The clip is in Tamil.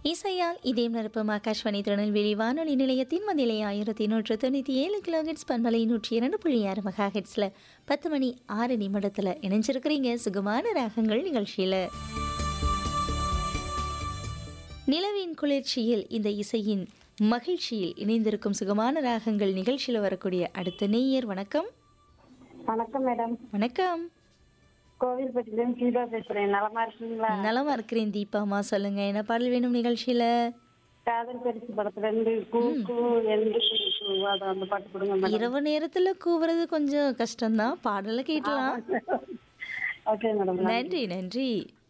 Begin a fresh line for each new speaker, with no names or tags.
இசையால் இதயம் நிரப்பும் ஆகாஷ்வாணி திருநெல்வேலி வானொலி நிலையத்தின் மதிலை ஆயிரத்தி நூற்று தொண்ணூற்றி ஏழு கிலோஹெட்ஸ் பண்பலை நூற்றி இரண்டு புள்ளி ஆறு மெகா ஹெட்ஸில் பத்து மணி ஆறு நிமிடத்தில் இணைஞ்சிருக்கிறீங்க சுகமான ராகங்கள் நிகழ்ச்சியில் நிலவின் குளிர்ச்சியில் இந்த இசையின் மகிழ்ச்சியில் இணைந்திருக்கும் சுகமான ராகங்கள் நிகழ்ச்சியில் வரக்கூடிய அடுத்த நேயர் வணக்கம்
வணக்கம் மேடம்
வணக்கம்
கோவில்பட்டியிலேருந்து கீதா பேசுறேன் நலமா இருக்கீங்களா
நலமா இருக்கிறேன் தீபாமா சொல்லுங்க என்ன பாடல் வேணும் நிகழ்ச்சியில
காதல் பரிசு படத்துல இருந்து கூ கூ என்று கூ அது அந்த பாட்டு கொடுங்க மேடம்
இரவு நேரத்துல கூவுறது கொஞ்சம் கஷ்டம்தான் பாடலை கேட்கலாம்
ஓகே மேடம்
நன்றி நன்றி